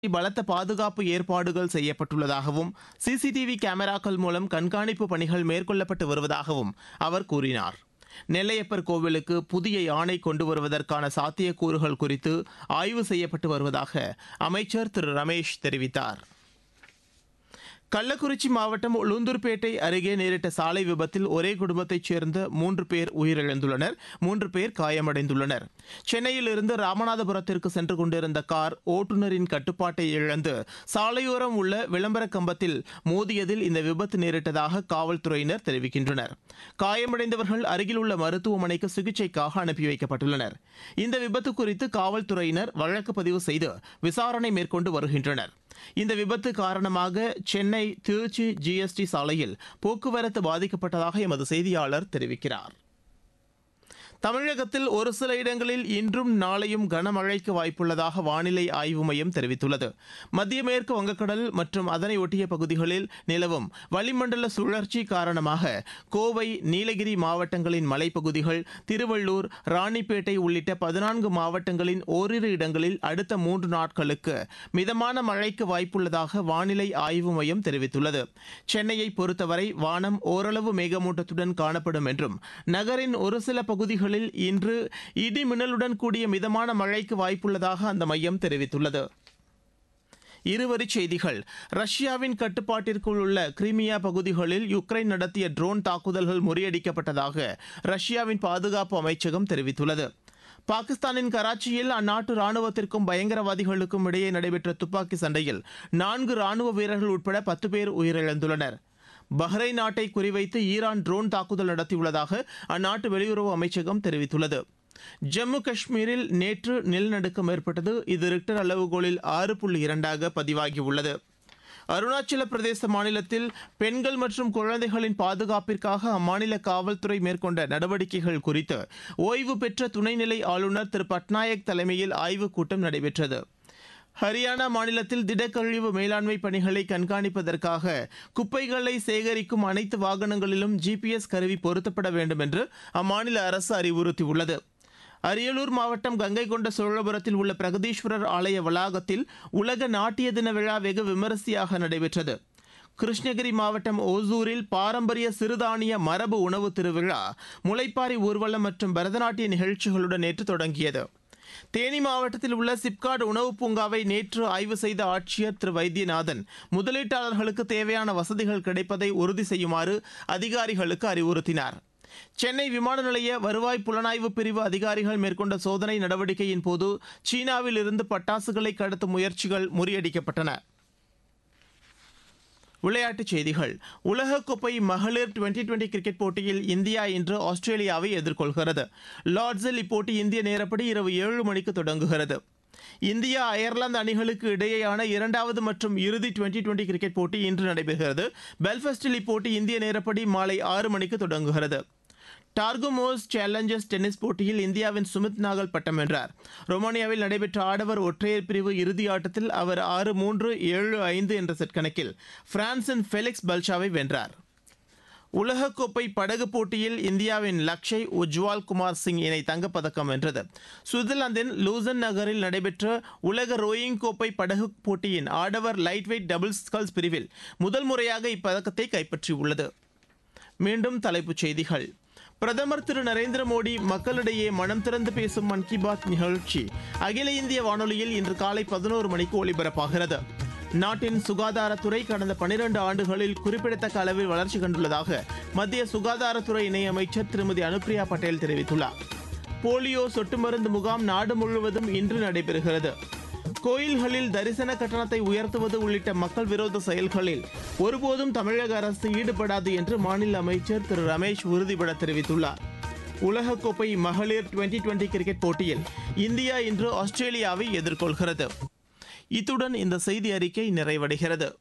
பலத்த பாதுகாப்பு ஏற்பாடுகள் செய்யப்பட்டுள்ளதாகவும் சிசிடிவி கேமராக்கள் மூலம் கண்காணிப்பு பணிகள் மேற்கொள்ளப்பட்டு வருவதாகவும் அவர் கூறினார் நெல்லையப்பர் கோவிலுக்கு புதிய யானை கொண்டு வருவதற்கான சாத்தியக்கூறுகள் குறித்து ஆய்வு செய்யப்பட்டு வருவதாக அமைச்சர் திரு ரமேஷ் தெரிவித்தார் கள்ளக்குறிச்சி மாவட்டம் உளுந்தூர்பேட்டை அருகே நேரிட்ட சாலை விபத்தில் ஒரே குடும்பத்தைச் சேர்ந்த மூன்று பேர் உயிரிழந்துள்ளனர் மூன்று பேர் காயமடைந்துள்ளனர் சென்னையிலிருந்து ராமநாதபுரத்திற்கு சென்று கொண்டிருந்த கார் ஓட்டுநரின் கட்டுப்பாட்டை இழந்து சாலையோரம் உள்ள விளம்பர கம்பத்தில் மோதியதில் இந்த விபத்து நேரிட்டதாக காவல்துறையினர் தெரிவிக்கின்றனர் காயமடைந்தவர்கள் அருகில் உள்ள மருத்துவமனைக்கு சிகிச்சைக்காக அனுப்பி வைக்கப்பட்டுள்ளனர் இந்த விபத்து குறித்து காவல்துறையினர் வழக்கு பதிவு செய்து விசாரணை மேற்கொண்டு வருகின்றனர் இந்த விபத்து காரணமாக சென்னை திருச்சி ஜிஎஸ்டி சாலையில் போக்குவரத்து பாதிக்கப்பட்டதாக எமது செய்தியாளர் தெரிவிக்கிறார் தமிழகத்தில் ஒரு சில இடங்களில் இன்றும் நாளையும் கனமழைக்கு வாய்ப்புள்ளதாக வானிலை ஆய்வு மையம் தெரிவித்துள்ளது மத்திய மேற்கு வங்கக்கடல் மற்றும் அதனை ஒட்டிய பகுதிகளில் நிலவும் வளிமண்டல சுழற்சி காரணமாக கோவை நீலகிரி மாவட்டங்களின் மலைப்பகுதிகள் திருவள்ளூர் ராணிப்பேட்டை உள்ளிட்ட பதினான்கு மாவட்டங்களின் ஓரிரு இடங்களில் அடுத்த மூன்று நாட்களுக்கு மிதமான மழைக்கு வாய்ப்புள்ளதாக வானிலை ஆய்வு மையம் தெரிவித்துள்ளது சென்னையை பொறுத்தவரை வானம் ஓரளவு மேகமூட்டத்துடன் காணப்படும் என்றும் நகரின் ஒரு சில பகுதிகளில் இன்று இடி மின்னலுடன் கூடிய மிதமான மழைக்கு வாய்ப்புள்ளதாக அந்த மையம் தெரிவித்துள்ளது இருவரிச் செய்திகள் ரஷ்யாவின் கட்டுப்பாட்டிற்குள் உள்ள கிரிமியா பகுதிகளில் யுக்ரைன் நடத்திய ட்ரோன் தாக்குதல்கள் முறியடிக்கப்பட்டதாக ரஷ்யாவின் பாதுகாப்பு அமைச்சகம் தெரிவித்துள்ளது பாகிஸ்தானின் கராச்சியில் அந்நாட்டு ராணுவத்திற்கும் பயங்கரவாதிகளுக்கும் இடையே நடைபெற்ற துப்பாக்கி சண்டையில் நான்கு ராணுவ வீரர்கள் உட்பட பத்து பேர் உயிரிழந்துள்ளனர் பஹ்ரைன் நாட்டை குறிவைத்து ஈரான் ட்ரோன் தாக்குதல் நடத்தியுள்ளதாக அந்நாட்டு வெளியுறவு அமைச்சகம் தெரிவித்துள்ளது ஜம்மு காஷ்மீரில் நேற்று நிலநடுக்கம் ஏற்பட்டது இது ரிக்டர் அளவுகோலில் ஆறு புள்ளி இரண்டாக பதிவாகியுள்ளது அருணாச்சல பிரதேச மாநிலத்தில் பெண்கள் மற்றும் குழந்தைகளின் பாதுகாப்பிற்காக அம்மாநில காவல்துறை மேற்கொண்ட நடவடிக்கைகள் குறித்து ஓய்வு பெற்ற துணைநிலை ஆளுநர் திரு பட்நாயக் தலைமையில் ஆய்வுக் கூட்டம் நடைபெற்றது ஹரியானா மாநிலத்தில் திடக்கழிவு மேலாண்மை பணிகளை கண்காணிப்பதற்காக குப்பைகளை சேகரிக்கும் அனைத்து வாகனங்களிலும் ஜிபிஎஸ் கருவி பொருத்தப்பட வேண்டும் என்று அம்மாநில அரசு அறிவுறுத்தியுள்ளது அரியலூர் மாவட்டம் கங்கை கொண்ட சோழபுரத்தில் உள்ள பிரகதீஸ்வரர் ஆலய வளாகத்தில் உலக நாட்டிய தின விழா வெகு விமரிசையாக நடைபெற்றது கிருஷ்ணகிரி மாவட்டம் ஓசூரில் பாரம்பரிய சிறுதானிய மரபு உணவு திருவிழா முளைப்பாரி ஊர்வலம் மற்றும் பரதநாட்டிய நிகழ்ச்சிகளுடன் நேற்று தொடங்கியது தேனி மாவட்டத்தில் உள்ள சிப்காட் உணவுப் பூங்காவை நேற்று ஆய்வு செய்த ஆட்சியர் திரு வைத்தியநாதன் முதலீட்டாளர்களுக்கு தேவையான வசதிகள் கிடைப்பதை உறுதி செய்யுமாறு அதிகாரிகளுக்கு அறிவுறுத்தினார் சென்னை விமான நிலைய வருவாய் புலனாய்வு பிரிவு அதிகாரிகள் மேற்கொண்ட சோதனை நடவடிக்கையின் போது சீனாவில் இருந்து பட்டாசுகளை கடத்தும் முயற்சிகள் முறியடிக்கப்பட்டன விளையாட்டுச் செய்திகள் உலகக்கோப்பை மகளிர் டுவெண்டி டுவெண்டி கிரிக்கெட் போட்டியில் இந்தியா இன்று ஆஸ்திரேலியாவை எதிர்கொள்கிறது லார்ட்ஸில் இப்போட்டி இந்திய நேரப்படி இரவு ஏழு மணிக்கு தொடங்குகிறது இந்தியா அயர்லாந்து அணிகளுக்கு இடையேயான இரண்டாவது மற்றும் இறுதி டுவெண்டி டுவெண்டி கிரிக்கெட் போட்டி இன்று நடைபெறுகிறது பெல்ஃபாஸ்டில் இப்போட்டி இந்திய நேரப்படி மாலை ஆறு மணிக்கு தொடங்குகிறது டார்குமோஸ் சேலஞ்சர்ஸ் டென்னிஸ் போட்டியில் இந்தியாவின் சுமித் நாகல் பட்டம் வென்றார் ரொமானியாவில் நடைபெற்ற ஆடவர் ஒற்றையர் பிரிவு இறுதி ஆட்டத்தில் அவர் ஆறு மூன்று ஏழு ஐந்து என்ற செட் கணக்கில் பிரான்சின் ஃபெலிக்ஸ் பல்ஷாவை வென்றார் உலகக்கோப்பை படகு போட்டியில் இந்தியாவின் லக்ஷய் உஜ்வால் குமார் சிங் இணை தங்கப்பதக்கம் வென்றது சுவிட்சர்லாந்தின் லூசன் நகரில் நடைபெற்ற உலக ரோயிங் கோப்பை படகு போட்டியின் ஆடவர் லைட் வெயிட் டபுள் ஸ்கல்ஸ் பிரிவில் முதல் முறையாக இப்பதக்கத்தை கைப்பற்றியுள்ளது மீண்டும் தலைப்புச் செய்திகள் பிரதமர் திரு நரேந்திர மோடி மக்களிடையே மனம் திறந்து பேசும் மன் கி பாத் நிகழ்ச்சி அகில இந்திய வானொலியில் இன்று காலை பதினோரு மணிக்கு ஒலிபரப்பாகிறது நாட்டின் சுகாதாரத்துறை கடந்த பனிரண்டு ஆண்டுகளில் குறிப்பிடத்தக்க அளவில் வளர்ச்சி கண்டுள்ளதாக மத்திய சுகாதாரத்துறை இணையமைச்சர் திருமதி அனுப்பிரியா பட்டேல் தெரிவித்துள்ளார் போலியோ சொட்டு மருந்து முகாம் நாடு முழுவதும் இன்று நடைபெறுகிறது கோயில்களில் தரிசன கட்டணத்தை உயர்த்துவது உள்ளிட்ட மக்கள் விரோத செயல்களில் ஒருபோதும் தமிழக அரசு ஈடுபடாது என்று மாநில அமைச்சர் திரு ரமேஷ் உறுதிபட தெரிவித்துள்ளார் உலகக்கோப்பை மகளிர் டுவெண்டி டுவெண்டி கிரிக்கெட் போட்டியில் இந்தியா இன்று ஆஸ்திரேலியாவை எதிர்கொள்கிறது இத்துடன் இந்த செய்தி அறிக்கை நிறைவடைகிறது